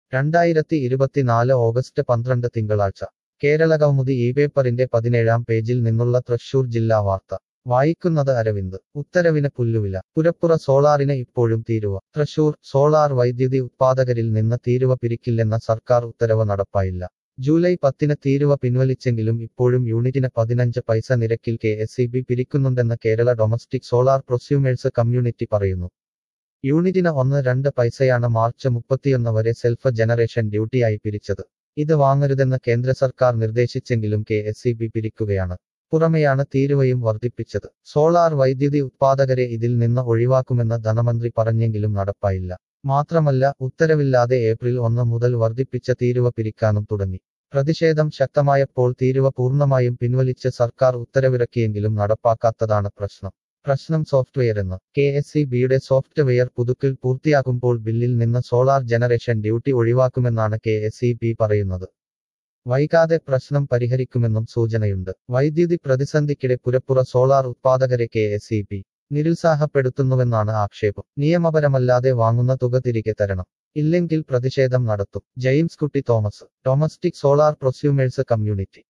രണ്ടായിരത്തി ഇരുപത്തിനാല് ഓഗസ്റ്റ് പന്ത്രണ്ട് തിങ്കളാഴ്ച കേരള കൗമുദി ഈ പേപ്പറിന്റെ പതിനേഴാം പേജിൽ നിന്നുള്ള തൃശൂർ ജില്ലാ വാർത്ത വായിക്കുന്നത് അരവിന്ദ് ഉത്തരവിന് പുല്ലുവില പുരപ്പുറ സോളാറിന് ഇപ്പോഴും തീരുവ തൃശൂർ സോളാർ വൈദ്യുതി ഉത്പാദകരിൽ നിന്ന് തീരുവ പിരിക്കില്ലെന്ന സർക്കാർ ഉത്തരവ് നടപ്പായില്ല ജൂലൈ പത്തിന് തീരുവ പിൻവലിച്ചെങ്കിലും ഇപ്പോഴും യൂണിറ്റിന് പതിനഞ്ച് പൈസ നിരക്കിൽ കെ എസ് ഇ ബി പിരിക്കുന്നുണ്ടെന്ന് Kerala domestic solar prosumers community പറയുന്നു യൂണിറ്റിന് ഒന്ന് രണ്ട് പൈസയാണ് മാർച്ച് മുപ്പത്തിയൊന്ന് വരെ സെൽഫ് ജനറേഷൻ ഡ്യൂട്ടിയായി പിരിച്ചത് ഇത് വാങ്ങരുതെന്ന് കേന്ദ്ര സർക്കാർ നിർദ്ദേശിച്ചെങ്കിലും കെ എസ് ഇ ബി പിരിക്കുകയാണ് പുറമെയാണ് തീരുവയും വർദ്ധിപ്പിച്ചത് സോളാർ വൈദ്യുതി ഉത്പാദകരെ ഇതിൽ നിന്ന് ഒഴിവാക്കുമെന്ന് ധനമന്ത്രി പറഞ്ഞെങ്കിലും നടപ്പായില്ല മാത്രമല്ല ഉത്തരവില്ലാതെ ഏപ്രിൽ ഒന്ന് മുതൽ വർദ്ധിപ്പിച്ച തീരുവ പിരിക്കാനും തുടങ്ങി പ്രതിഷേധം ശക്തമായപ്പോൾ തീരുവ പൂർണ്ണമായും പിൻവലിച്ച് സർക്കാർ ഉത്തരവിറക്കിയെങ്കിലും നടപ്പാക്കാത്തതാണ് പ്രശ്നം പ്രശ്നം സോഫ്റ്റ്വെയറെന്ന് കെ എസ് ഇ ബിയുടെ സോഫ്റ്റ്വെയർ പുതുക്കൽ പൂർത്തിയാക്കുമ്പോൾ ബില്ലിൽ നിന്ന് സോളാർ ജനറേഷൻ ഡ്യൂട്ടി ഒഴിവാക്കുമെന്നാണ് കെ എസ് ഇ ബി പറയുന്നത് വൈകാതെ പ്രശ്നം പരിഹരിക്കുമെന്നും സൂചനയുണ്ട് വൈദ്യുതി പ്രതിസന്ധിക്കിടെ പുരപ്പുറ സോളാർ ഉത്പാദകരെ കെ എസ് ഇ ബി നിരുത്സാഹപ്പെടുത്തുന്നുവെന്നാണ് ആക്ഷേപം നിയമപരമല്ലാതെ വാങ്ങുന്ന തുക തിരികെ തരണം ഇല്ലെങ്കിൽ പ്രതിഷേധം നടത്തും James Kutty Thomas domestic solar prosumers community